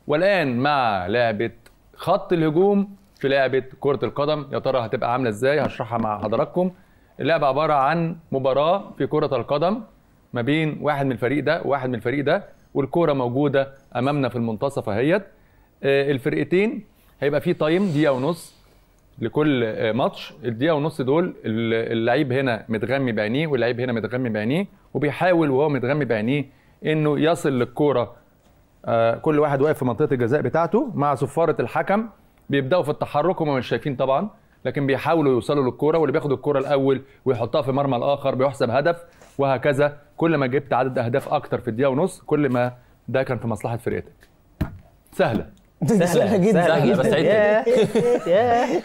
والان مع لعبه خط الهجوم في لعبه كره القدم يا ترى هتبقى عامله ازاي هشرحها مع حضراتكم اللعبه عباره عن مباراه في كره القدم ما بين واحد من الفريق ده وواحد من الفريق ده والكوره موجوده امامنا في المنتصف اهيت آه، الفرقتين هيبقى في تايم دقيقه ونص لكل آه، ماتش الدقيقه ونص دول ال- اللعيب هنا متغمي بعينيه واللعيب هنا متغمي بعينيه وبيحاول وهو متغمي بعينيه انه يصل للكوره آه، كل واحد واقف في منطقه الجزاء بتاعته مع صفاره الحكم بيبداوا في التحرك هم مش شايفين طبعا لكن بيحاولوا يوصلوا للكوره واللي بياخد الكوره الاول ويحطها في مرمى الاخر بيحسب هدف وهكذا كل ما جبت عدد اهداف اكتر في الدقيقه ونص كل ما ده كان في مصلحه فرقتك سهله سهلة جدا سهلة بس عيد ياه ياه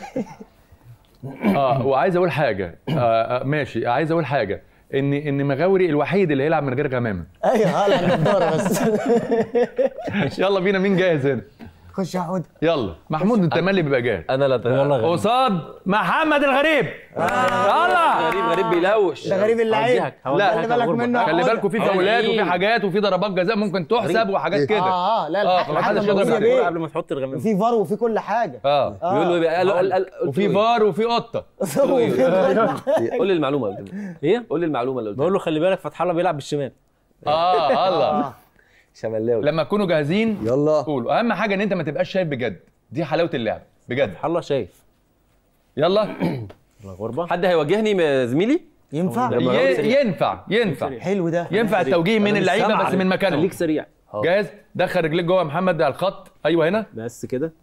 اه وعايز اقول حاجه آه آه ماشي عايز اقول حاجه ان ان مغاوري الوحيد اللي هيلعب من غير غمامه ايوه هلا النضاره بس يلا بينا مين جاهز هنا خش يا حود يلا محمود انت مالي بيبقى جاهز انا لا والله غريب قصاد محمد الغريب يلا غريب غريب بيلوش ده غريب اللعيب لا خلي بالك منه يا خلي حود. بالكم في فاولات وفي حاجات وفي ضربات جزاء ممكن تحسب وحاجات كده اه اه لا اه الحكم فمحدش الحكم يضرب موجود الكورة بيه. قبل ما تحط الغمام وفي فار وفي كل حاجه اه بيقول له ايه قال قال قال وفي فار وفي قطه قول لي المعلومه اللي قلتها ايه قول لي المعلومه اللي قلتها بقول له خلي بالك فتح الله بيلعب بالشمال اه الله شمالاوي لما تكونوا جاهزين يلا قولوا اهم حاجه ان انت ما تبقاش شايف بجد دي حلاوه اللعب بجد فتح الله شايف يلا الله غربه حد هيواجهني م- زميلي ينفع ي- ينفع ينفع حلو ده ينفع التوجيه من اللعيبه بس من مكانهم خليك سريع جاهز دخل رجليك جوه يا محمد على الخط ايوه هنا بس كده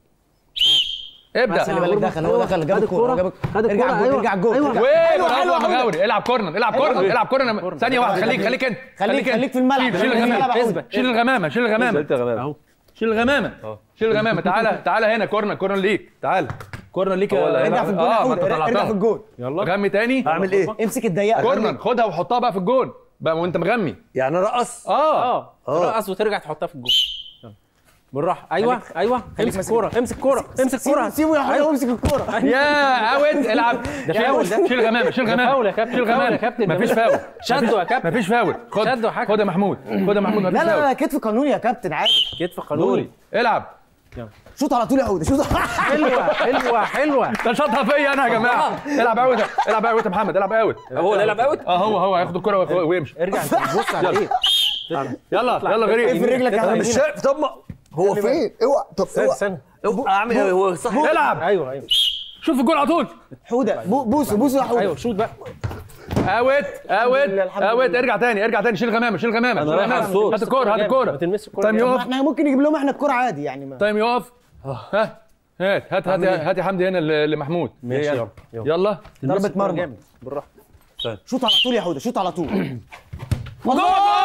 ابدا خلي بالك دخل هو دخل جاب الكوره جاب خد ارجع الكورة، الجول أيوة. ارجع الجول أيوة. ارجع. ويه حلو، برافو حلو، يا حلو. مغاوري العب كورنر العب كورنر العب كورنر ثانيه واحده خليك خليك انت خليك خليك في الملعب شيل خليك في الملعب الغمامه يا حود. شيل الغمامه شيل الغمامه قلت يا غمام اهو شيل الغمامه شيل الغمامه تعالى تعالى هنا كورنر كورنر ليك تعالى كورنر ليك هو اللي يا- ارجع في الجول يا اه ما حود انت ارجع في طلعتها الجول يلا غمي تاني اعمل ايه امسك الضيقه كورنر خدها وحطها بقى في الجون بقى وانت مغمي يعني رقص اه اه ترقص وترجع تحطها في الجول يلا. بالراحه ايوه ايوه امسك ماسك الكوره امسك الكوره امسك سيبه الكوره سيبه يا حود امسك الكوره يا اوت العب فاول ده. شيل الغمامه شيل الغمامه فاول يا كابتن، شيل فاول يا الغمامه كابتن، مفيش ده فاول شده يا كابتن مفيش فاول خد شده يا حكم. خد يا محمود خد يا محمود لا مفيش لا فاول لا كتف قانوني يا كابتن عادي كتف قانوني العب شوط على طول يا حود شوط حلوه حلوه حلوه ده شاطها فيا انا يا جماعه العب اوت العب اوت يا محمد العب اوت هو اللي يلعب اوت اه هو هو هياخد الكره ويخ- ويمشي ارجع بص على ايه يلا يلا في غريب رجلك يا انا حود مش شايف طب ما هو فين اوعى طب استنى اوعى استنى اوعى اعمل إيه؟ هو صح العب ايوه ايوه شوف الجول على طول حوده بو- بوسه بوسه يا حود ايوه شوت بقى اوت اوت لله، الحمد اوت لله. ارجع تاني ارجع تاني شيل الغمامه شيل الغمامه شيل رايح على الغمامه الصوت. هات الكوره هات ما الكوره تلمس الكوره تايم جامد. يقف احنا ممكن نجيب لهم احنا الكوره عادي يعني ما تايم يقف ها هات هات هات هات يا حمدي هنا ل- لمحمود ماشي يلا يلا يلا ضربه الكورة مرمى جامد بالراحه شوط على طول يا حوده شوط على طول جول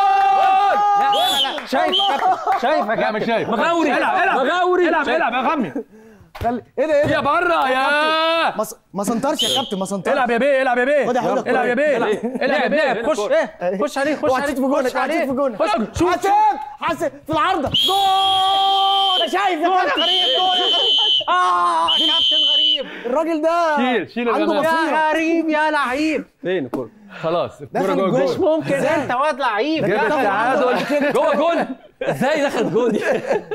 شايف يا كابتن شايف يا لا مش كابتن شايف مغاوري العب العب مغاوري العب العب يا غمي خلي ايه ده ايه يا ده بره يا ما ص- ما سنطرش يا كابتن ما سنطرش العب يا بيه العب يا بيه خد يا حوده العب يا بيه العب يا لعب لعب بيه خش ايه خش عليه خش اوعى عليه تشوف في جونك خش اوعى تشوف عليه في جونك خش شوت حاسب حاسب في العارضه جول انا شايف يا كابتن غريب جول يا غريب اه كابتن غريب الراجل ده شيل شيل عنده الغمامة. بصيره غريب يا لعيب فين الكوره خلاص الكوره دخل جوه الجول. مش الجول ممكن انت واد لعيب جاب التعادل جوه جول ازاي دخل جول دي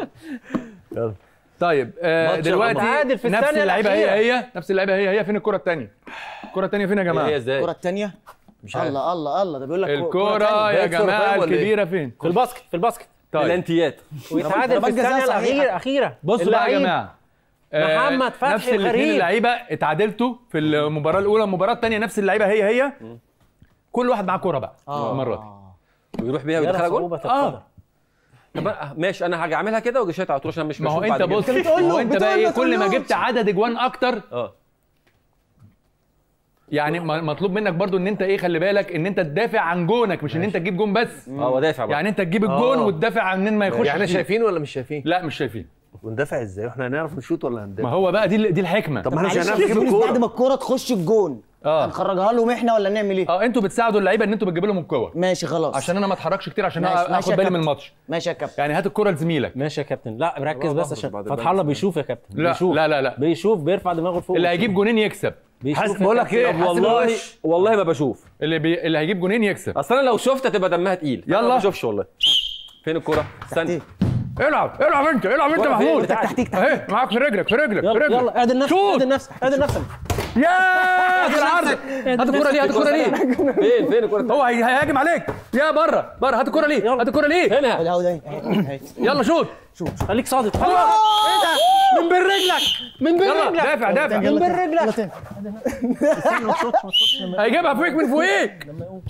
طيب آه ماتش دلوقتي متعادل في نفس الثانية اللعيبه هي الأخيرة. هي نفس اللعيبه هي هي فين الكره الثانيه الكره الثانيه فين يا هي جماعه ازاي الكره الثانيه مش عارف الله الله الله ده بيقول لك الكره يا ده يكسر جماعه طيب ولا إيه؟ الكبيره فين في الباسكت في الباسكت طيب الانتيات ويتعادل في ضربات جزاء الثانيه صحيحة. الاخيره الاخيره بصوا بقى يا اللعيب جماعه آه، محمد فتحي نفس الاثنين غريب. اللعيبه اتعادلتوا في المباراه الاولى المباراه الثانيه نفس اللعيبه هي هي كل واحد معاه كوره بقى المره دي ويروح بيها يلا ويدخلها جول صعوبة اه القدر طب أنا- ماشي انا هاجي اعملها كده واجي شايط على طول عشان مش ما هو بشوف انت بعد كده. بص بتقول ما له- هو انت بقى بتقول ايه له كل ما تقول له. جبت عدد اجوان اكتر اه يعني م- مطلوب منك برضو ان انت ايه خلي بالك ان انت تدافع عن جونك مش ان انت تجيب جون بس اه ودافع بقى يعني انت تجيب الجون آه. وتدافع عن ان ما يخش يعني فيه. شايفين ولا مش شايفين لا مش شايفين وندافع ازاي واحنا هنعرف نشوط ولا ما هندافع هو بقى دي دي الحكمه طب ما احنا مش معلش هنعرف يا نجيب يونس بعد ما الكوره الكوره تخش الجون اه هنخرجها لهم احنا ولا نعمل ايه اه انتوا بتساعدوا اللعيبه ان انتوا بتجيبوا لهم الكور ماشي خلاص عشان انا ما اتحركش كتير عشان ماشي، ماشي اخد يا بالي من كابتن. الماتش ماشي يا كابتن يعني هات الكره لزميلك ماشي يا كابتن لا ركز والله بس بخرج عشان بعد فتح البنك. الله بيشوف يا كابتن لا بيشوف لا لا لا بيشوف بيرفع دماغه لفوق اللي بيشوف. هيجيب جونين يكسب بيشوف حاسس يا بقول لك كابتن. ايه طب حاسس والله الوش والله ما بشوف اللي بي... اللي هيجيب جونين يكسب اصل انا لو شفت هتبقى دمها تقيل يلا. أنا ما بشوفش والله فين الكوره استنى تحتيه. العب العب انت العب انت ولا فين محمود بتاعتي؟ تحتيك اهي معاك في رجلك في رجلك في يلا رجلك يلا اعدل نفسك شوط. اعدل نفسك اعدل نفسك يا في العرض هات الكرة دي هات الكرة دي فين فين الكره هو هي- هيهاجم عليك يا بره بره هات الكرة ليه هات الكرة ليه هنا الهوا ده اهي يلا شوط خليك صادق ايه ده من بين رجلك من بين يلا رجلك دافع دافع من بين رجلك هيجيبها فوقك من فوقيك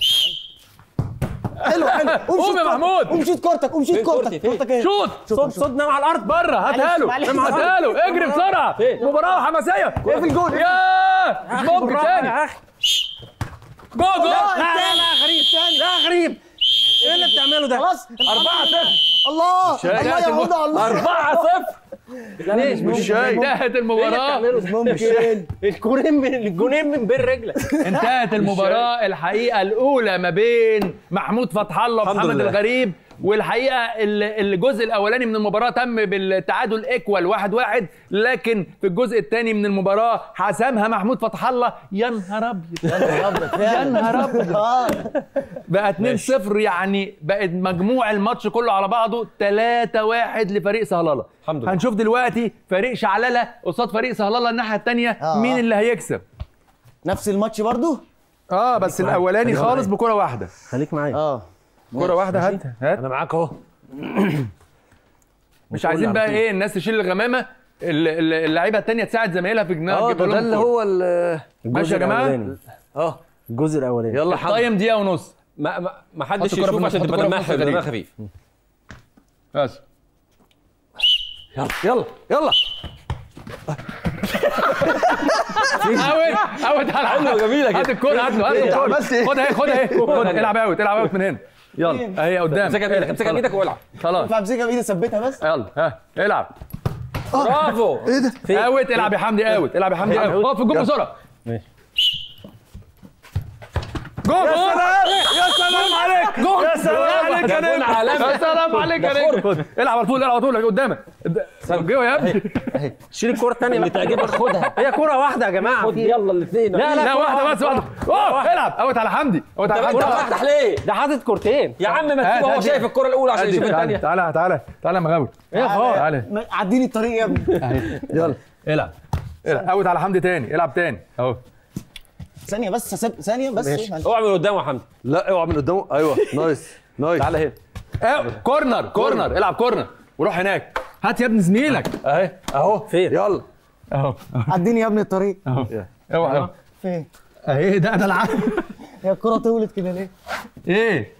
حلو حلو قوم قوم شوط يا كورتك. محمود. قوم شوط كورتك قوم شوط فين كورتك كورتي؟ فين؟ كورتك ايه شوط صد صد نام على الارض بره هاتها له معلش، هاتها له اجري بسرعه فين؟ مباراه حماسيه اقفل الجول يا مش ممكن بالراحة تاني يا اخي جو جو لا لا لا غريب لا غريب ايه اللي بتعمله ده خلاص 4 0 الله شايف؟ الله يا هدى الله 4 0 ليه مش شايف انتهت المباراه ممكن الجونين من الجونين من بين رجلك انتهت المباراة الحقيقة الأولى ما بين محمود فتح الله الحمد ومحمد لله. الغريب والحقيقة ال- الجزء الأولاني من المباراة تم بالتعادل إيكوال واحد واحد لكن في الجزء الثاني من المباراة حسمها محمود فتح الله يا نهار أبيض يا نهار أبيض اه بقى 2-0 يعني بقت مجموع الماتش كله على بعضه 3-1 لفريق سهلله الحمد لله. هنشوف دلوقتي فريق شعلله قصاد فريق سهلله الناحية الثانية آه. مين اللي هيكسب نفس الماتش برضو اه بس الاولاني خالص بكره واحده خليك معايا اه كره واحده هات هات انا معاك اهو مش عايزين بقى ايه الناس تشيل الغمامه ال- ال- اللعيبه التانية تساعد زمايلها في جناح اه ده ده اللي هو ال- ماشي يا جماعه الأولاني. اه الجزء الاولاني يلا حمد طايم دقيقه ونص ما ما ما حط حدش الكرة في يشوف النص، عشان حط تبقى الكرة في دمها النص خفيف غريب. دمها خفيف بس يلا يلا يلا اوت اوت على حلوة، جميلة كده. هات الكوره هات له هات له إيه، الكورة. عملت إيه؟ خدها اهي خدها اهي خد العب اوت العب اوت من هنا يلا اهي قدام امسكها بايدك امسكها بايدك والعب خلاص ينفع امسكها بايدي اثبتها بس يلا ها العب برافو اوت العب يا حمدي اوت العب يا حمدي اوت اقف في الجول بسرعه ماشي. جول يا سلام يا سلام عليك جول يا سلام عليك يا ده جول نجم عالمي يا سلام عليك يا ده نجم العب على طول العب على طول قدامك جوه يا ابني شيل الكرة الثانية اللي تعجبك خدها هي كرة واحدة يا جماعة خد يلا الاثنين لا لا لا واحده بس واحده اوه العب اوت على حمدي اوت على حمدي انت بتفتح ليه؟ ده حاطط كورتين يا عم ما هات، تسيبه هو هات. شايف الكرة الأولى عشان يشوف تعالى الثانية تعالى تعالى تعالى يا مغاوي ايه خالص تعالى ما- عديني الطريق يا ابني يلا العب العب اوت على حمدي تاني العب تاني اهو ثانيه بس هسيب ثانيه بس معلش. اوعى من قدامه يا حمدي لا اوعى من قدامه ايوه نايس نايس تعالى هنا اه كورنر كورنر العب كورنر وروح هناك هات يا ابني زميلك اهي اهو فين؟ يلا اهو عديني يا ابني الطريق اهو اوعى اهو فين اهي ده ده العب هي الكرة طولت كده ليه ايه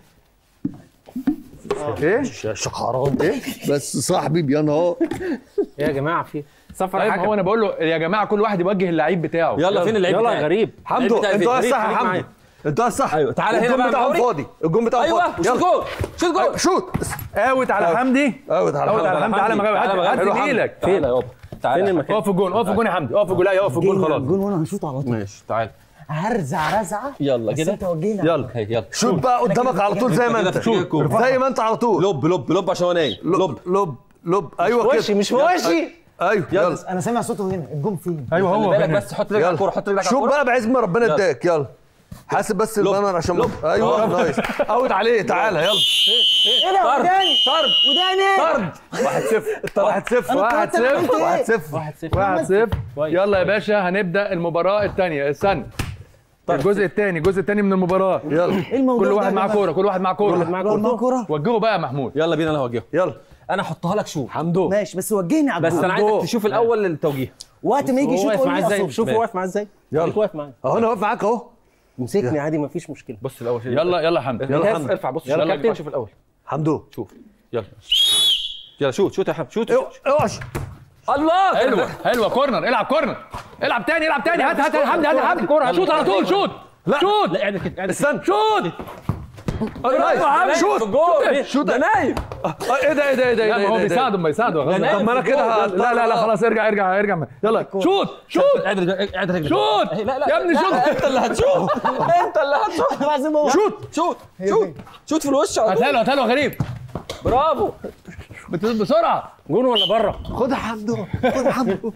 ايه شقران ايه بس صاحبي بينهار ايه يا جماعة في صفر طيب حاجة هو انا بقول له يا جماعه كل واحد يوجه اللعيب بتاعه يلا فين اللعيب يلا بتاعي؟ يا غريب حمدو بتاعي انت فين؟ واقف صح يا خليك حمدو معايا. انت واقف صح ايوه تعالى هنا الجون بقى بتاعهم مغاوري. فاضي الجون بتاعهم ايوه فاضي شوت يلا جول شوت جول شوت اوت على حمدي اوت على اوت حمدي. على حمدي تعالى مغاوي هات تعالى هات مغاوي. زميلك تعالى يابا فين تعالى المكان؟ اقف في الجون اقف في الجون يا حمدي اقف في الجون لا اقف في الجون خلاص الجون وانا هشوط على طول ماشي تعالى هرزع رزعه يلا بس كده انت وجهنا يلا هي يلا شوت بقى قدامك على طول زي ما كده انت تفكير الكورة. زي ما انت على طول لب لب لب عشان هو نايم لب لب لب لب ايوه كده وشي مش في وشي ايوه يلا انا سامع صوته هنا الجون فين ايوه خلي هو بالك هنا. بس حط رجلك على الكورة حط رجلك على شوف الكورة بقى بعزم ما ربنا يلا. اداك يلا حاسب بس البانر عشان لب. ايوه نايس اوت عليه تعالى يلا ايه ده طرد وداني طرد وداني طرد 1 0 1 0 أنا 1 اتطردت، عملت 0 إيه؟ 1 0 واحد صفر 1 0 كويس. يلا يا باشا هنبدا المباراه الثانيه استنى الجزء الثاني الجزء الثاني من المباراه يلا ايه الموضوع كل ده واحد يا معاه جماعة؟ كوره كل واحد معاه كوره معاك لو معاه كورة كوره وجهه بقى يا محمود يلا بينا انا هوجهه يلا انا هحطها لك شوط حمدو ماشي بس وجهني على بس الجون. انا عايزك تشوف الاول التوجيه وقت ما يجي هو يشوط واقف قول معاه لي ازاي أصب. شوف هو واقف معاه ازاي يلا. خليك واقف معاه اهو انا واقف معاك اهو امسكني عادي مفيش مشكلة بص الاول شوف يلا يلا يا حمدي يلا يلا حمد حمد. ارفع بص يلا يلا كابتن. كابتن شوف الاول حمدو شوف يلا يلا شوت شوت يا حمد شوت اوعى اوعى الله حلوه حلوه كورنر العب كورنر العب تاني العب تاني هات هات يا حمدي هات يا حمدي شوط على طول شوط شوط لا اعدل كده اعدل كده استنى شوت نايس. عم شوت جول شوت ده نايم آه، ايه ده ايه ده ايه ده لا ما هو إيه ده؟ بيساعده ما بيساعده غصب نايم عنه. طب ما انا كده ه- لا لا لا خلاص ارجع ارجع ارجع يلا شوت شوت اعدل اعدل رجلك شوت لا لا يا ابني لا، شوت انت اللي هتشوت انت اللي هتشوت لازم هو شوت شوت شوت شوت في الوش على طول هاتها له هاتها له غريب برافو بت- بسرعه جون ولا بره خد يا حمدو خد يا حمدو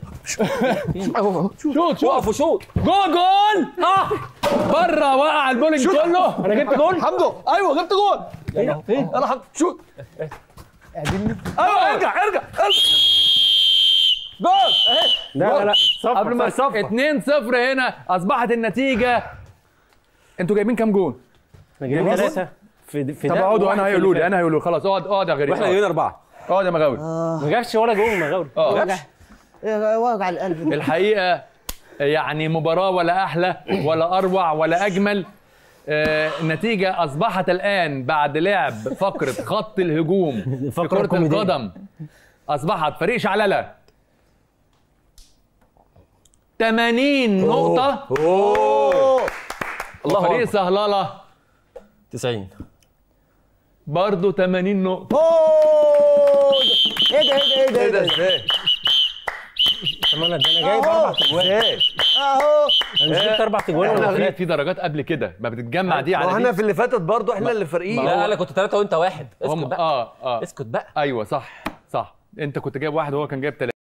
شوت شوت وقف وشوت جول جول اه بره وقع البولينج كله انا جبت جون حمدو ايوه جبت جول فين انا حمدو شوت اعدلني ايوه ارجع ارجع لا لا لا صفر قبل ما صفر. يصفر 2 0 هنا اصبحت النتيجه انتوا جايبين كام جون؟ احنا جايبين ثلاثة في في طب ده اقعدوا وواحد انا في هيقولوا اللي لي انا هيقولوا لي خلاص اقعد اقعد يا غريب واحنا اقعد. جايبين اربعه اقعد يا مغاوي فات. ما جابش ولا جون مغاوري اه وجع إيه، وجع القلب ده. الحقيقه يعني مباراه ولا احلى ولا اروع ولا اجمل آه، النتيجة أصبحت الآن بعد لعب فقرة خط الهجوم في فقرة كرة كوميدية. القدم أصبحت فريق شعللة 80 نقطة الله وفريق اكبر سهللة 90 برضه 80 نقطة اوه ايه ده ايه ده ايه ده ايه ايه ده ده ازاي؟ طب انا ده انا جايب اربع تجوان ازاي؟ اهو انا مش جبت اربع تجوان ولا احنا في ثلاثة في درجات قبل كده ما بتتجمع دي ما على احنا دي في اللي فاتت برضو احنا اللي فارقين لا انا كنت ثلاثه وانت واحد اسكت هم بقى اه اه اسكت بقى ايوه صح صح انت كنت جايب واحد وهو كان جايب ثلاثة